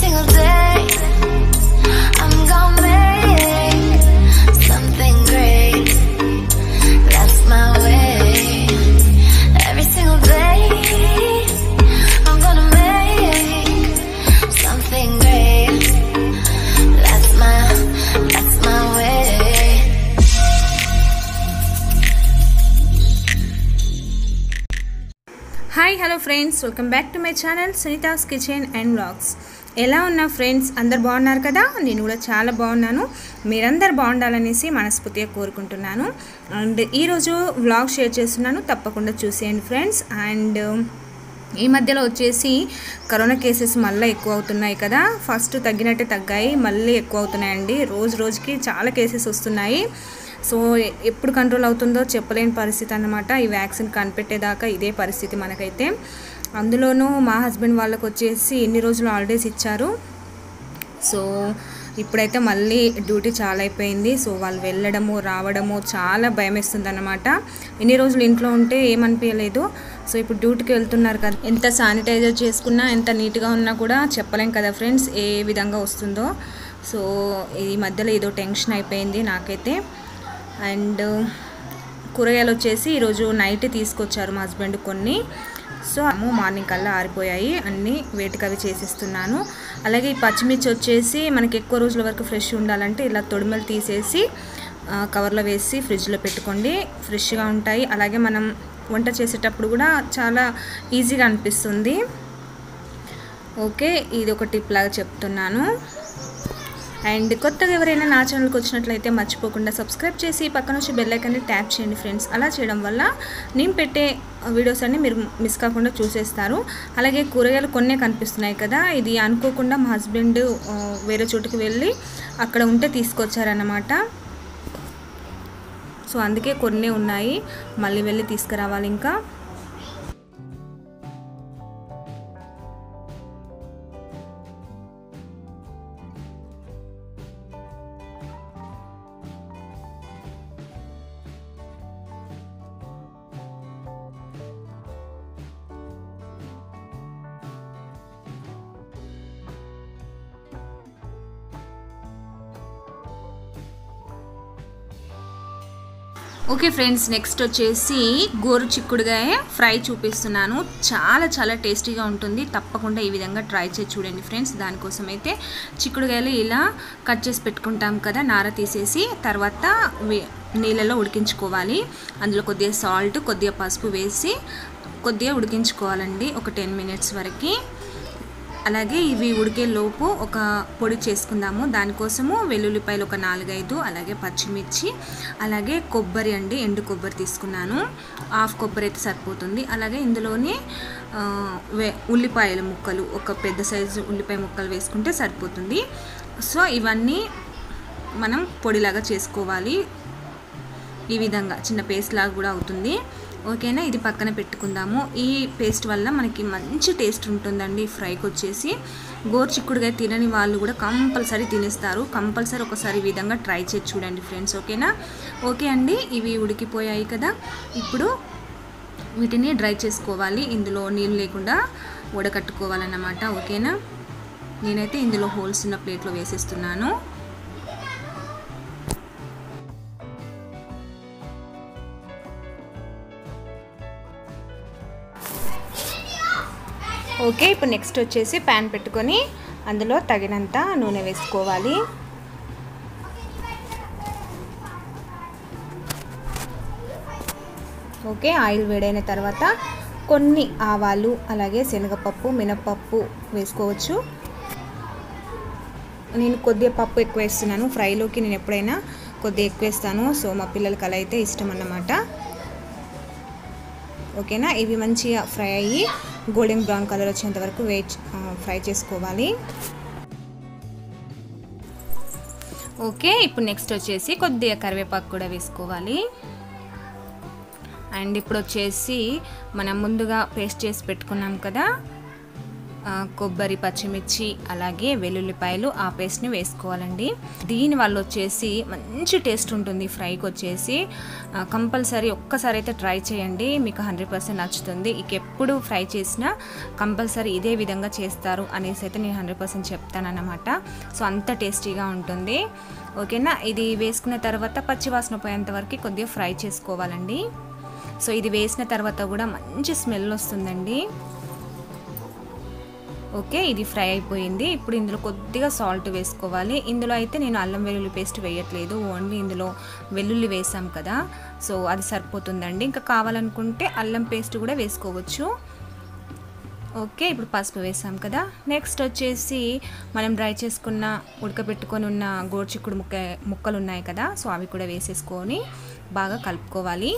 single day, I'm gonna make something great. That's my way. Every single day, I'm gonna make something great. That's my, that's my way. Hi hello friends welcome back to my channel Sunitha's kitchen and vlogs ఎలా ఉన్నా friends అందరు బాగున్నారు కదా నేను కూడా చాలా బాగున్నాను మీరందరు బాగుండాలనేసి మనస్ఫూర్తిగా కోరుకుంటున్నాను అండ్ ఈరోజు వ్లాగ్ షేర్ చేస్తున్నాను తప్పకుండా చూసేయండి ఫ్రెండ్స్ అండ్ ఈ మధ్యలో వచ్చేసి కరోనా కేసెస్ మళ్ళీ ఎక్కువ అవుతున్నాయి కదా ఫస్ట్ తగ్గినట్టే తగ్గాయి మళ్ళీ ఎక్కువ అవుతున్నాయండి రోజు రోజుకి చాలా కేసెస్ వస్తున్నాయి సో ఎప్పుడు కంట్రోల్ అవుతుందో చెప్పలేని పరిస్థితి అన్నమాట ఈ వ్యాక్సిన్ కనిపెట్టేదాకా ఇదే పరిస్థితి మనకైతే అందులోనూ మా హస్బెండ్ వాళ్ళకి వచ్చేసి ఎన్ని రోజులు హాలిడేస్ ఇచ్చారు సో ఇప్పుడైతే మళ్ళీ డ్యూటీ చాలా అయిపోయింది సో వాళ్ళు వెళ్ళడము రావడము చాలా భయం వేస్తుంది అనమాట ఎన్ని రోజులు ఇంట్లో ఉంటే ఏమనిపించలేదు సో ఇప్పుడు డ్యూటీకి వెళ్తున్నారు కదా ఎంత శానిటైజర్ చేసుకున్నా ఎంత నీట్గా ఉన్నా కూడా చెప్పలేం కదా ఫ్రెండ్స్ ఏ విధంగా వస్తుందో సో ఈ మధ్యలో ఏదో టెన్షన్ అయిపోయింది నాకైతే అండ్ కూరగాయలు వచ్చేసి ఈరోజు నైట్ తీసుకొచ్చారు మా హస్బెండ్ కొన్ని సో అమ్మ మార్నింగ్ కల్లా ఆరిపోయాయి అన్నీ వేటికి అవి చేసిస్తున్నాను అలాగే ఈ పచ్చిమిర్చి వచ్చేసి మనకి ఎక్కువ రోజుల వరకు ఫ్రెష్ ఉండాలంటే ఇలా తొడిమలు తీసేసి ఆ, కవర్లో వేసి ఫ్రిడ్జ్లో పెట్టుకోండి ఫ్రెష్గా ఉంటాయి అలాగే మనం వంట చేసేటప్పుడు కూడా చాలా ఈజీగా అనిపిస్తుంది ఓకే ఇది ఒక టిప్ లాగా చెప్తున్నాను అండ్ కొత్తగా ఎవరైనా నా ఛానల్కి వచ్చినట్లయితే మర్చిపోకుండా సబ్స్క్రైబ్ చేసి పక్కన వచ్చి బెల్ ఐకాన్ని ట్యాప్ చేయండి ఫ్రెండ్స్ అలా చేయడం వల్ల నేను పెట్టే వీడియోస్ అన్ని మీరు మిస్ కాకుండా చూసేస్తారు అలాగే కూరగాయలు కొన్నే కనిపిస్తున్నాయి కదా ఇది అనుకోకుండా మా హస్బెండ్ ఆ, వేరే చోటుకి వెళ్ళి అక్కడ ఉంటే తీసుకొచ్చారన్నమాట సో అందుకే కొన్నే ఉన్నాయి మళ్ళీ వెళ్ళి తీసుకురావాలి ఇంకా ఓకే ఫ్రెండ్స్ నెక్స్ట్ వచ్చేసి గోరు చిక్కుడుగాయ ఫ్రై చూపిస్తున్నాను చాలా చాలా టేస్టీగా ఉంటుంది తప్పకుండా ఈ విధంగా ట్రై చేసి చూడండి ఫ్రెండ్స్ దానికోసం అయితే చిక్కుడుగాయలు ఇలా కట్ చేసి పెట్టుకుంటాం కదా నార తీసేసి తర్వాత వే- నీళ్ళలో ఉడికించుకోవాలి అందులో కొద్దిగా సాల్ట్ కొద్దిగా పసుపు వేసి కొద్దిగా ఉడికించుకోవాలండి ఒక టెన్ మినిట్స్ వరకు అలాగే ఇవి ఉడికే లోపు ఒక పొడి చేసుకుందాము దానికోసము వెల్లుల్లిపాయలు ఒక నాలుగైదు అలాగే పచ్చిమిర్చి అలాగే కొబ్బరి అండి ఎండు కొబ్బరి తీసుకున్నాను హాఫ్ కొబ్బరి అయితే సరిపోతుంది అలాగే ఇందులోనే ఆ, వే- ఉల్లిపాయల ముక్కలు ఒక పెద్ద సైజు ఉల్లిపాయ ముక్కలు వేసుకుంటే సరిపోతుంది సో ఇవన్నీ మనం పొడిలాగా చేసుకోవాలి ఈ విధంగా చిన్న పేస్ట్ లాగా కూడా అవుతుంది ఓకేనా ఇది పక్కన పెట్టుకుందాము ఈ పేస్ట్ వల్ల మనకి మంచి టేస్ట్ ఉంటుందండి ఫ్రైకి వచ్చేసి గోరుచిక్కుడుగా తినని వాళ్ళు కూడా కంపల్సరీ తినేస్తారు కంపల్సరీ ఒకసారి ఈ విధంగా ట్రై చేసి చూడండి ఫ్రెండ్స్ ఓకేనా ఓకే అండి ఇవి ఉడికిపోయాయి కదా ఇప్పుడు వీటిని డ్రై చేసుకోవాలి ఇందులో నీళ్ళు లేకుండా వడకట్టుకోవాలన్నమాట ఓకేనా నేనైతే ఇందులో హోల్స్ ఉన్న ప్లేట్లో వేసేస్తున్నాను ఓకే ఇప్పుడు నెక్స్ట్ వచ్చేసి ప్యాన్ పెట్టుకొని అందులో తగినంత నూనె వేసుకోవాలి ఓకే ఆయిల్ వేడైన తర్వాత కొన్ని ఆవాలు అలాగే శనగపప్పు మినపప్పు వేసుకోవచ్చు నేను కొద్దిగా పప్పు ఎక్కువ వేస్తున్నాను ఫ్రైలోకి నేను ఎప్పుడైనా కొద్దిగా ఎక్కువ వేస్తాను సో మా పిల్లలకి అలా అయితే ఇష్టం అన్నమాట ఓకేనా ఇవి మంచిగా ఫ్రై అయ్యి గోల్డెన్ బ్రౌన్ కలర్ వచ్చేంత వరకు వెయిట్ ఫ్రై చేసుకోవాలి ఓకే ఇప్పుడు నెక్స్ట్ వచ్చేసి కొద్దిగా కరివేపాకు కూడా వేసుకోవాలి అండ్ ఇప్పుడు వచ్చేసి మనం ముందుగా పేస్ట్ చేసి పెట్టుకున్నాం కదా ఆ, కొబ్బరి పచ్చిమిర్చి అలాగే వెల్లుల్లిపాయలు ఆ పేస్ట్ని వేసుకోవాలండి దీని వల్ల వచ్చేసి మంచి టేస్ట్ ఉంటుంది ఫ్రైకి వచ్చేసి కంపల్సరీ ఒక్కసారి అయితే ట్రై చేయండి మీకు హండ్రెడ్ పర్సెంట్ నచ్చుతుంది ఇక ఎప్పుడు ఫ్రై చేసినా కంపల్సరీ ఇదే విధంగా చేస్తారు అనేసి అయితే నేను హండ్రెడ్ పర్సెంట్ చెప్తానన్నమాట సో అంత టేస్టీగా ఉంటుంది ఓకేనా ఇది వేసుకున్న తర్వాత పచ్చివాసన పోయేంత వరకు కొద్దిగా ఫ్రై చేసుకోవాలండి సో ఇది వేసిన తర్వాత కూడా మంచి స్మెల్ వస్తుందండి ఓకే ఇది ఫ్రై అయిపోయింది ఇప్పుడు ఇందులో కొద్దిగా సాల్ట్ వేసుకోవాలి ఇందులో అయితే నేను అల్లం వెల్లుల్లి పేస్ట్ వేయట్లేదు ఓన్లీ ఇందులో వెల్లుల్లి వేసాం కదా సో అది సరిపోతుందండి ఇంకా కావాలనుకుంటే అల్లం పేస్ట్ కూడా వేసుకోవచ్చు ఓకే ఇప్పుడు పసుపు వేసాం కదా నెక్స్ట్ వచ్చేసి మనం డ్రై చేసుకున్న ఉడకబెట్టుకొని ఉన్న గోరుచిక్కుడు ముక్క ముక్కలు ఉన్నాయి కదా సో అవి కూడా వేసేసుకొని బాగా కలుపుకోవాలి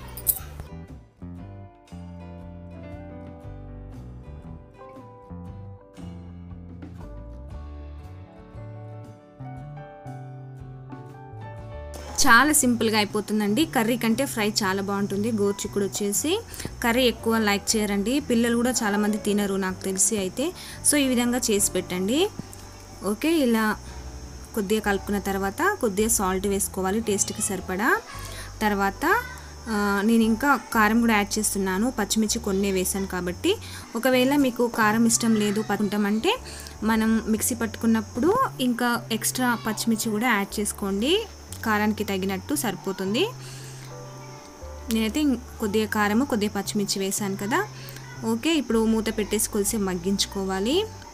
చాలా సింపుల్గా అయిపోతుందండి కర్రీ కంటే ఫ్రై చాలా బాగుంటుంది గోరుచిక్కుడు వచ్చేసి కర్రీ ఎక్కువ లైక్ చేయరండి పిల్లలు కూడా చాలామంది తినరు నాకు తెలిసి అయితే సో ఈ విధంగా చేసి పెట్టండి ఓకే ఇలా కొద్దిగా కలుపుకున్న తర్వాత కొద్దిగా సాల్ట్ వేసుకోవాలి టేస్ట్కి సరిపడా తర్వాత ఆ, నేను ఇంకా కారం కూడా యాడ్ చేస్తున్నాను పచ్చిమిర్చి కొన్ని వేసాను కాబట్టి ఒకవేళ మీకు కారం ఇష్టం లేదు పట్టుకుంటామంటే మనం మిక్సీ పట్టుకున్నప్పుడు ఇంకా ఎక్స్ట్రా పచ్చిమిర్చి కూడా యాడ్ చేసుకోండి కారానికి తగినట్టు సరిపోతుంది నేనైతే ఇం- కొద్దిగా కారము కొద్దిగా పచ్చిమిర్చి వేసాను కదా ఓకే ఇప్పుడు మూత పెట్టేసి కొద్దిసేపు మగ్గించుకోవాలి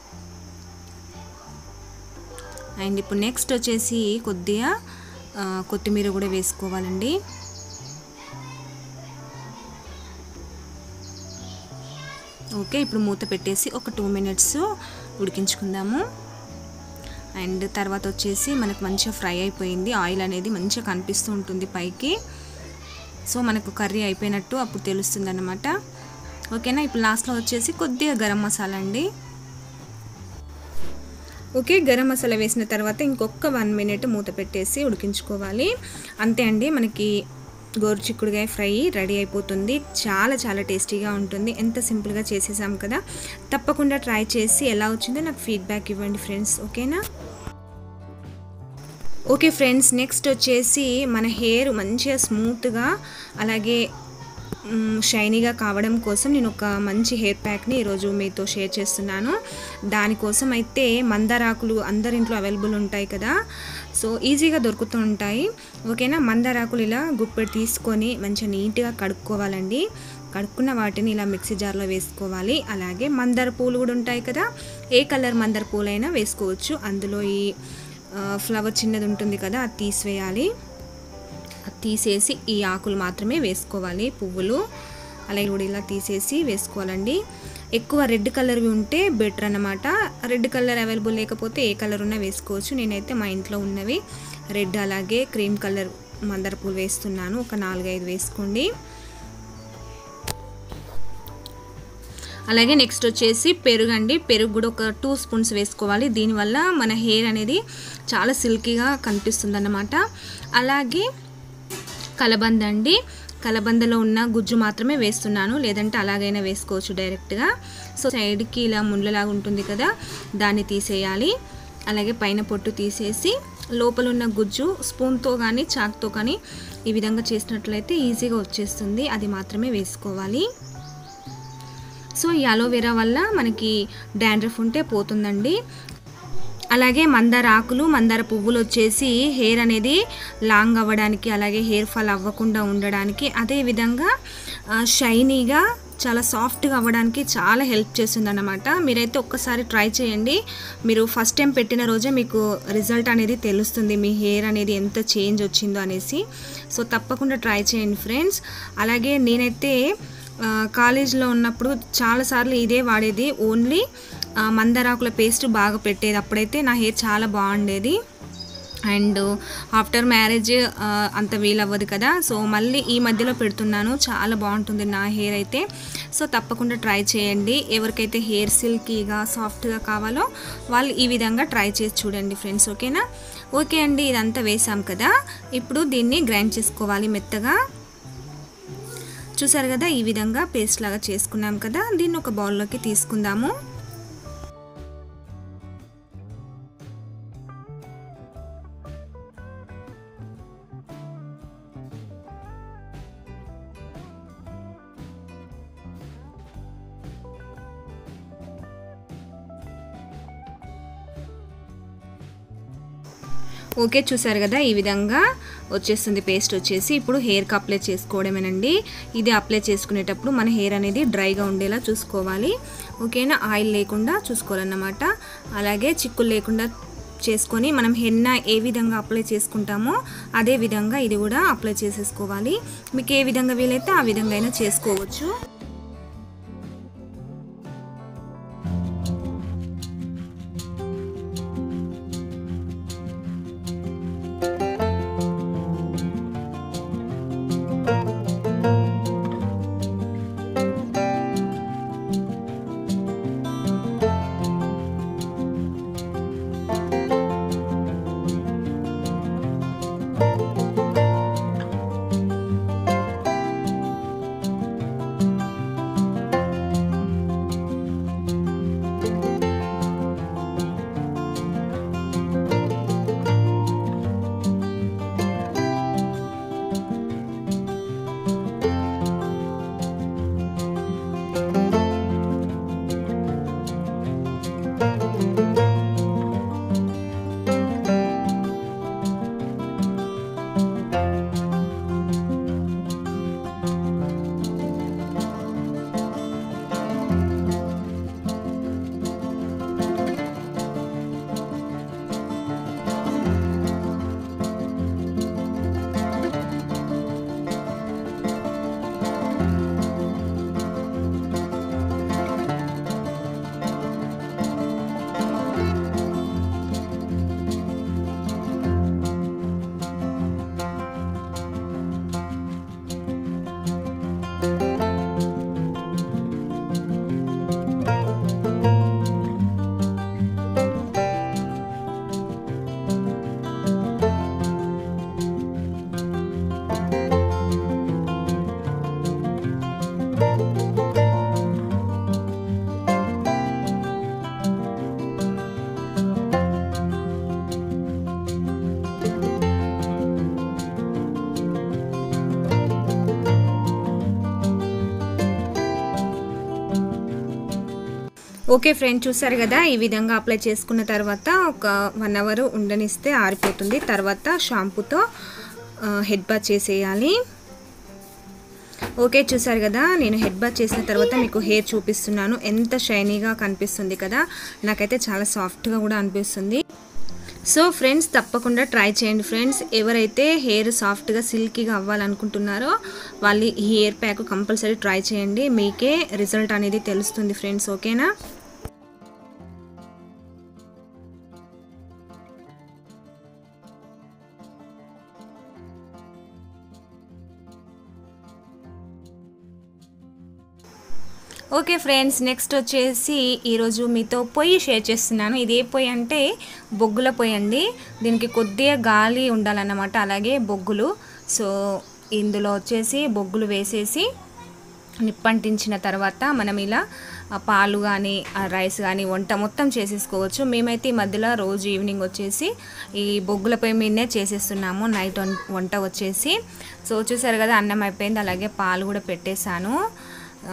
అండ్ ఇప్పుడు నెక్స్ట్ వచ్చేసి కొద్దిగా ఆ, కొత్తిమీర కూడా వేసుకోవాలండి ఓకే ఇప్పుడు మూత పెట్టేసి ఒక టూ మినిట్స్ ఉడికించుకుందాము అండ్ తర్వాత వచ్చేసి మనకు మంచిగా ఫ్రై అయిపోయింది ఆయిల్ అనేది మంచిగా కనిపిస్తూ ఉంటుంది పైకి సో మనకు కర్రీ అయిపోయినట్టు అప్పుడు తెలుస్తుంది అనమాట ఓకేనా ఇప్పుడు లాస్ట్లో వచ్చేసి కొద్దిగా గరం మసాలా అండి ఓకే గరం మసాలా వేసిన తర్వాత ఇంకొక వన్ మినిట్ మూత పెట్టేసి ఉడికించుకోవాలి అంతే అండి మనకి గోరు చిక్కుడుగాయ ఫ్రై రెడీ అయిపోతుంది చాలా చాలా టేస్టీగా ఉంటుంది ఎంత సింపుల్గా చేసేసాం కదా తప్పకుండా ట్రై చేసి ఎలా వచ్చిందో నాకు ఫీడ్బ్యాక్ ఇవ్వండి ఫ్రెండ్స్ ఓకేనా ఓకే ఫ్రెండ్స్ నెక్స్ట్ వచ్చేసి మన హెయిర్ మంచిగా స్మూత్గా అలాగే మ్, షైనీగా కావడం కోసం నేను ఒక మంచి హెయిర్ ప్యాక్ని ఈరోజు మీతో షేర్ చేస్తున్నాను దానికోసం అయితే మందారాకులు అందరింట్లో అవైలబుల్ ఉంటాయి కదా సో ఈజీగా దొరుకుతూ ఉంటాయి ఓకేనా మందారాకులు ఇలా గుప్పెడు తీసుకొని మంచిగా నీట్గా కడుక్కోవాలండి కడుక్కున్న వాటిని ఇలా మిక్సీ జార్లో వేసుకోవాలి అలాగే మందార పూలు కూడా ఉంటాయి కదా ఏ కలర్ మందార పూలైనా వేసుకోవచ్చు అందులో ఈ ఆ, ఫ్లవర్ చిన్నది ఉంటుంది కదా అది తీసివేయాలి అది తీసేసి ఈ ఆకులు మాత్రమే వేసుకోవాలి పువ్వులు అలాగే కూడా ఇలా తీసేసి వేసుకోవాలండి ఎక్కువ రెడ్ కలర్వి ఉంటే బెటర్ అన్నమాట రెడ్ కలర్ అవైలబుల్ లేకపోతే ఏ కలర్ ఉన్నా వేసుకోవచ్చు నేనైతే మా ఇంట్లో ఉన్నవి రెడ్ అలాగే క్రీమ్ కలర్ మందార పూలు వేస్తున్నాను ఒక నాలుగైదు వేసుకోండి అలాగే నెక్స్ట్ వచ్చేసి పెరుగు అండి పెరుగు కూడా ఒక టూ స్పూన్స్ వేసుకోవాలి దీనివల్ల మన హెయిర్ అనేది చాలా సిల్కీగా కనిపిస్తుంది అన్నమాట అలాగే కలబంద అండి కలబందలో ఉన్న గుజ్జు మాత్రమే వేస్తున్నాను లేదంటే అలాగైనా వేసుకోవచ్చు డైరెక్ట్గా సో సైడ్కి ఇలా ముళ్ళలాగా ఉంటుంది కదా దాన్ని తీసేయాలి అలాగే పైన పొట్టు తీసేసి లోపల ఉన్న గుజ్జు స్పూన్తో కానీ చాక్తో కానీ ఈ విధంగా చేసినట్లయితే ఈజీగా వచ్చేస్తుంది అది మాత్రమే వేసుకోవాలి సో ఈ అలోవెరా వల్ల మనకి డాండ్రఫ్ ఉంటే పోతుందండి అలాగే మందార ఆకులు మందార పువ్వులు వచ్చేసి హెయిర్ అనేది లాంగ్ అవ్వడానికి అలాగే హెయిర్ ఫాల్ అవ్వకుండా ఉండడానికి అదేవిధంగా షైనీగా చాలా సాఫ్ట్గా అవ్వడానికి చాలా హెల్ప్ చేస్తుంది అన్నమాట మీరైతే ఒక్కసారి ట్రై చేయండి మీరు ఫస్ట్ టైం పెట్టిన రోజే మీకు రిజల్ట్ అనేది తెలుస్తుంది మీ హెయిర్ అనేది ఎంత చేంజ్ వచ్చిందో అనేసి సో తప్పకుండా ట్రై చేయండి ఫ్రెండ్స్ అలాగే నేనైతే ఆ, కాలేజ్లో ఉన్నప్పుడు చాలాసార్లు ఇదే వాడేది ఓన్లీ ఆ, మందారాకుల పేస్ట్ బాగా పెట్టేది అప్పుడైతే నా హెయిర్ చాలా బాగుండేది అండ్ ఆఫ్టర్ మ్యారేజ్ ఆ, అంత వీలవ్వదు కదా సో మళ్ళీ ఈ మధ్యలో పెడుతున్నాను చాలా బాగుంటుంది నా హెయిర్ అయితే సో తప్పకుండా ట్రై చేయండి ఎవరికైతే హెయిర్ సిల్కీగా సాఫ్ట్గా కావాలో వాళ్ళు ఈ విధంగా ట్రై చేసి చూడండి ఫ్రెండ్స్ ఓకేనా ఓకే అండి ఇదంతా వేసాం కదా ఇప్పుడు దీన్ని గ్రైండ్ చేసుకోవాలి మెత్తగా చూసారు కదా ఈ విధంగా పేస్ట్ లాగా చేసుకున్నాం కదా దీన్ని ఒక బౌల్లోకి తీసుకుందాము ఓకే చూసారు కదా ఈ విధంగా వచ్చేస్తుంది పేస్ట్ వచ్చేసి ఇప్పుడు హెయిర్కి అప్లై చేసుకోవడమేనండి ఇది అప్లై చేసుకునేటప్పుడు మన హెయిర్ అనేది డ్రైగా ఉండేలా చూసుకోవాలి ఓకేనా ఆయిల్ లేకుండా చూసుకోవాలన్నమాట అలాగే చిక్కులు లేకుండా చేసుకొని మనం హెన్న ఏ విధంగా అప్లై చేసుకుంటామో అదే విధంగా ఇది కూడా అప్లై చేసేసుకోవాలి మీకు ఏ విధంగా వీలైతే ఆ విధంగా అయినా చేసుకోవచ్చు ఓకే ఫ్రెండ్ చూసారు కదా ఈ విధంగా అప్లై చేసుకున్న తర్వాత ఒక వన్ అవర్ ఉండనిస్తే ఆరిపోతుంది తర్వాత షాంపూతో హెడ్ బాత్ చేసేయాలి ఓకే చూసారు కదా నేను హెడ్ బాత్ చేసిన తర్వాత మీకు హెయిర్ చూపిస్తున్నాను ఎంత షైనీగా కనిపిస్తుంది కదా నాకైతే చాలా సాఫ్ట్గా కూడా అనిపిస్తుంది సో ఫ్రెండ్స్ తప్పకుండా ట్రై చేయండి ఫ్రెండ్స్ ఎవరైతే హెయిర్ సాఫ్ట్గా సిల్కీగా అవ్వాలనుకుంటున్నారో వాళ్ళు ఈ హెయిర్ ప్యాక్ కంపల్సరీ ట్రై చేయండి మీకే రిజల్ట్ అనేది తెలుస్తుంది ఫ్రెండ్స్ ఓకేనా ఓకే ఫ్రెండ్స్ నెక్స్ట్ వచ్చేసి ఈరోజు మీతో పొయ్యి షేర్ చేస్తున్నాను ఇది ఏ పొయ్యి అంటే బొగ్గుల పొయ్యి అండి దీనికి కొద్దిగా గాలి ఉండాలన్నమాట అలాగే బొగ్గులు సో ఇందులో వచ్చేసి బొగ్గులు వేసేసి నిప్పంటించిన తర్వాత మనం ఇలా ఆ పాలు కానీ ఆ రైస్ కానీ వంట మొత్తం చేసేసుకోవచ్చు మేమైతే ఈ మధ్యలో రోజు ఈవినింగ్ వచ్చేసి ఈ బొగ్గుల పొయ్యి మీదనే చేసేస్తున్నాము నైట్ వం- వంట వచ్చేసి సో చూసారు కదా అన్నం అయిపోయింది అలాగే పాలు కూడా పెట్టేశాను ఆ,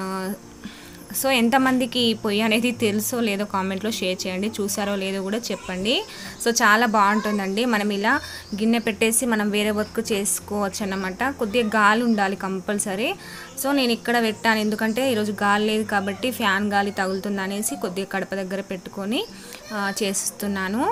సో ఎంతమందికి ఈ పొయ్యి అనేది తెలుసో లేదో కామెంట్లో షేర్ చేయండి చూసారో లేదో కూడా చెప్పండి సో చాలా బాగుంటుందండి మనం ఇలా గిన్నె పెట్టేసి మనం వేరే వర్క్ చేసుకోవచ్చు అన్నమాట కొద్దిగా గాలి ఉండాలి కంపల్సరీ సో నేను ఇక్కడ పెట్టాను ఎందుకంటే ఈరోజు గాలి లేదు కాబట్టి ఫ్యాన్ గాలి తగులుతుంది అనేసి కొద్దిగా కడప దగ్గర పెట్టుకొని ఆ, చేస్తున్నాను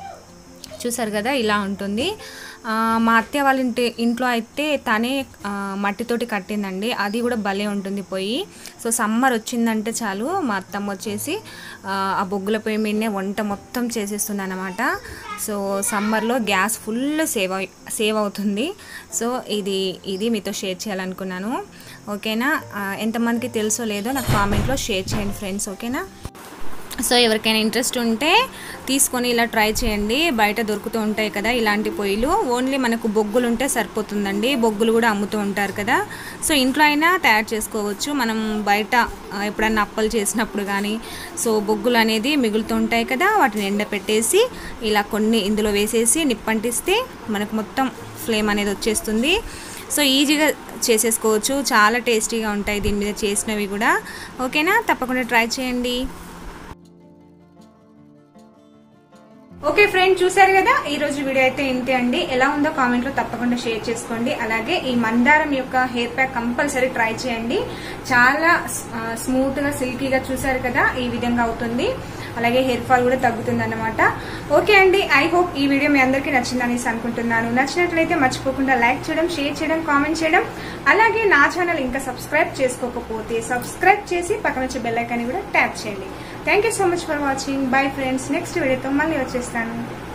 చూసారు కదా ఇలా ఉంటుంది ఆ, మా అత్తయ్య వాళ్ళ ఇంటి ఇంట్లో అయితే తనే ఆ, మట్టితోటి కట్టిందండి అది కూడా భలే ఉంటుంది పొయ్యి సో సమ్మర్ వచ్చిందంటే చాలు మా అత్తమ్మ వచ్చేసి ఆ, ఆ బొగ్గుల పొయ్యి మీదనే వంట మొత్తం చేసేస్తుంది అనమాట సో సమ్మర్లో గ్యాస్ ఫుల్ సేవ్ అయి సేవ్ అవుతుంది సో ఇది ఇది మీతో షేర్ చేయాలనుకున్నాను ఓకేనా ఆ, ఎంతమందికి తెలుసో లేదో నాకు కామెంట్లో షేర్ చేయండి ఫ్రెండ్స్ ఓకేనా సో ఎవరికైనా ఇంట్రెస్ట్ ఉంటే తీసుకొని ఇలా ట్రై చేయండి బయట దొరుకుతూ ఉంటాయి కదా ఇలాంటి పొయ్యిలు ఓన్లీ మనకు బొగ్గులు ఉంటే సరిపోతుందండి బొగ్గులు కూడా అమ్ముతూ ఉంటారు కదా సో ఇంట్లో అయినా తయారు చేసుకోవచ్చు మనం బయట ఆ, ఎప్పుడన్నా అప్పలు చేసినప్పుడు కానీ సో బొగ్గులు అనేది మిగులుతూ ఉంటాయి కదా వాటిని ఎండపెట్టేసి ఇలా కొన్ని ఇందులో వేసేసి నిప్పంటిస్తే మనకు మొత్తం ఫ్లేమ్ అనేది వచ్చేస్తుంది సో ఈజీగా చేసేసుకోవచ్చు చాలా టేస్టీగా ఉంటాయి దీని మీద చేసినవి కూడా ఓకేనా తప్పకుండా ట్రై చేయండి ఓకే ఫ్రెండ్ చూసారు కదా ఈ రోజు వీడియో అయితే ఇంతే అండి ఎలా ఉందో కామెంట్ లో తప్పకుండా షేర్ చేసుకోండి అలాగే ఈ మందారం యొక్క హెయిర్ ప్యాక్ కంపల్సరీ ట్రై చేయండి చాలా స్మూత్ గా సిల్కీగా చూసారు కదా ఈ విధంగా అవుతుంది అలాగే హెయిర్ ఫాల్ కూడా తగ్గుతుంది అనమాట ఓకే అండి ఐ హోప్ ఈ వీడియో మీ అందరికీ నచ్చిందని అనుకుంటున్నాను నచ్చినట్లయితే మర్చిపోకుండా లైక్ చేయడం షేర్ చేయడం కామెంట్ చేయడం అలాగే నా ఛానల్ ఇంకా సబ్స్క్రైబ్ చేసుకోకపోతే సబ్స్క్రైబ్ చేసి పక్కన వచ్చే బెల్ ఐకాన్ కూడా ట్యాప్ చేయండి thank you so much for watching bye friends next వీడియోతో మళ్ళీ వచ్చేస్తాను